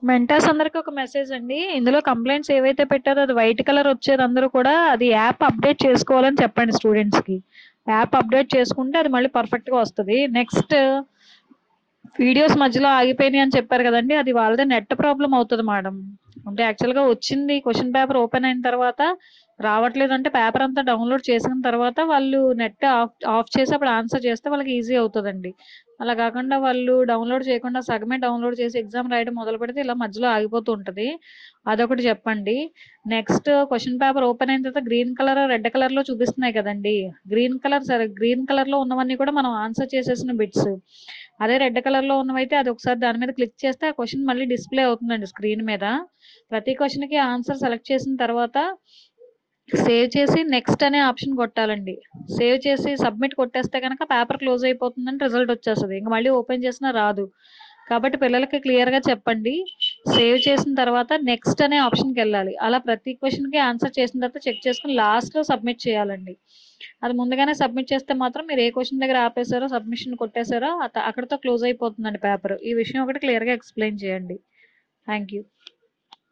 mentors అందరికి ఒక message అండి ఇందులో కంప్లైంట్స్ ఏవైతే పెట్టారో అది వైట్ కలర్ వచ్చేది అందరూ కూడా అది యాప్ అప్డేట్ చేసుకోవాలని చెప్పండి స్టూడెంట్స్ కి యాప్ అప్డేట్ చేసుకుంటే అది మళ్ళీ పర్ఫెక్ట్ గా వస్తుంది నెక్స్ట్ వీడియోస్ మధ్యలో ఆగిపోయినాయి అని చెప్పారు కదండి అది వాళ్ళదే నెట్ ప్రాబ్లం అవుతుంది మేడం అంటే యాక్చువల్ గా వచ్చింది క్వశ్చన్ పేపర్ ఓపెన్ అయిన తర్వాత రావట్లేదు అంటే పేపర్ అంతా డౌన్లోడ్ చేసిన తర్వాత వాళ్ళు నెట్ ఆఫ్ ఆఫ్ చేసి అప్పుడు ఆన్సర్ చేస్తే వాళ్ళకి ఈజీ అవుతుందండి అలా కాకుండా వాళ్ళు డౌన్లోడ్ చేయకుండా సగమే డౌన్లోడ్ చేసి ఎగ్జామ్ రాయడం మొదలు పెడితే ఇలా మధ్యలో ఆగిపోతూ ఉంటుంది అదొకటి చెప్పండి నెక్స్ట్ క్వశ్చన్ పేపర్ ఓపెన్ అయిన తర్వాత గ్రీన్ కలర్ రెడ్ కలర్ లో చూపిస్తున్నాయి కదండి గ్రీన్ కలర్ సరే గ్రీన్ కలర్ లో ఉన్నవన్నీ కూడా మనం ఆన్సర్ చేసేసిన బిట్స్ అదే రెడ్ కలర్ లో ఉన్నవైతే అది ఒకసారి దాని మీద క్లిక్ చేస్తే ఆ క్వశ్చన్ మళ్ళీ డిస్ప్లే అవుతుందండి స్క్రీన్ మీద ప్రతి క్వశ్చన్ కి ఆన్సర్ సెలెక్ట్ చేసిన తర్వాత సేవ్ చేసి నెక్స్ట్ అనే ఆప్షన్ కొట్టాలండి సేవ్ చేసి సబ్మిట్ కొట్టేస్తే కనుక పేపర్ క్లోజ్ అయిపోతుందని రిజల్ట్ వచ్చేస్తుంది ఇంకా మళ్ళీ ఓపెన్ చేసినా రాదు కాబట్టి పిల్లలకి క్లియర్ గా చెప్పండి సేవ్ చేసిన తర్వాత నెక్స్ట్ అనే ఆప్షన్కి వెళ్ళాలి అలా ప్రతి క్వశ్చన్ కి ఆన్సర్ చేసిన తర్వాత చెక్ చేసుకుని లాస్ట్ లో సబ్మిట్ చేయాలండి అది ముందుగానే సబ్మిట్ చేస్తే మాత్రం మీరు ఏ క్వశ్చన్ దగ్గర ఆపేశారో సబ్మిషన్ కొట్టేశారో అత- అక్కడితో క్లోజ్ అయిపోతుందండి పేపర్ ఈ విషయం ఒకటి క్లియర్ గా ఎక్స్ప్లెయిన్ చేయండి థ్యాంక్ యూ